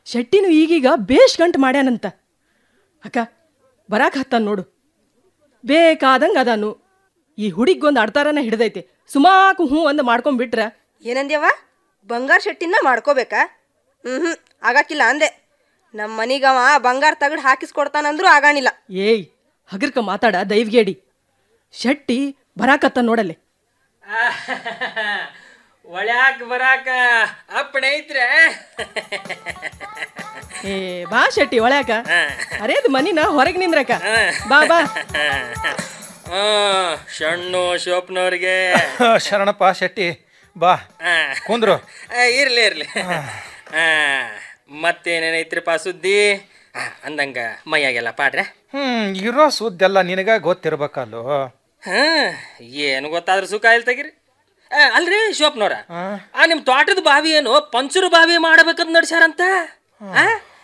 ಶೆಟ್ಟಿನು ಈಗೀಗ ಬೇಷ್ ಗಂಟು ಮಾಡ್ಯಾನಂತ ಅಕ್ಕ ಬರಾಕ್ ಹತ್ತಾನ ನೋಡು ಬೇಕಾದಂಗೆ ಅದಾನು ಈ ಹುಡುಗೊಂದು ಅಡ್ತಾರನ ಹಿಡ್ದೈತಿ ಸುಮಾಕು ಹ್ಞೂ ಒಂದು ಮಾಡ್ಕೊಂಡ್ಬಿಟ್ರ ಏನಂದ್ಯವ ಬಂಗಾರ ಶೆಟ್ಟಿನ ಮಾಡ್ಕೋಬೇಕಾ ಹ್ಞೂ ಹ್ಞೂ ಆಗಾಕಿಲ್ಲ ಅಂದೆ ನಮ್ಮ ಮನಿಗವ ಬಂಗಾರ ತಗಡ್ ಹಾಕಿಸ್ಕೊಡ್ತಾನಂದ್ರೂ ಆಗಾಣಿಲ್ಲ ಏಯ್ ಹಗರ್ಕ ಮಾತಾಡ ದೈವ್ಗೇಡಿ ಶೆಟ್ಟಿ ಬರಾಕತ್ತ ನೋಡಲೆ ಒಳ್ಯಾಕ ಬರಾಕ ಅಪ್ಪಣೆ ಐತ್ರೆ ಏ ಬಾ ಶೆಟ್ಟಿ ಒಳ್ಯಾಕ ಅರೇದು ಮನಿನ ಹೊರಗೆ ನಿಂದ್ರಕ ಬಾ ಬಾ ಆ, ಶಣ್ಣು ಶಿವಪ್ಪನವ್ರಿಗೆ ಶರಣಪ್ಪ ಶೆಟ್ಟಿ ಬಾ ಆ, ಕುಂದ್ರು ಆ, ಇರ್ಲಿ ಇರ್ಲಿ ಆ, ಮತ್ತೇನೇನೈತ್ರಿಪ್ಪ ಸುದ್ದಿ ಆ, ಅಂದಂಗ ಮೈಯಾಗೆಲ್ಲ ಪಾಡ್ರೆ ಹ್ಮ್ ಇರೋ ಸುದ್ದೆಲ್ಲ ನಿನಗ ಗೊತ್ತಿರ್ಬೇಕಲ್ಲೋ ಹಾ ಏನು ಗೊತ್ತಾದ್ರೂ ಸುಖ ಇಲ್ಲ ತೆಗಿರಿ ಆ, ಅಲ್ರಿ ಶಿವಪ್ಪನವ್ರ ಆ ನಿಮ್ ತೋಟದ ಬಾವಿ ಏನು ಪಂಚರು ಬಾವಿ ಮಾಡಬೇಕಂತ ನಡ್ಸ್ಯಾರಂತ ಆ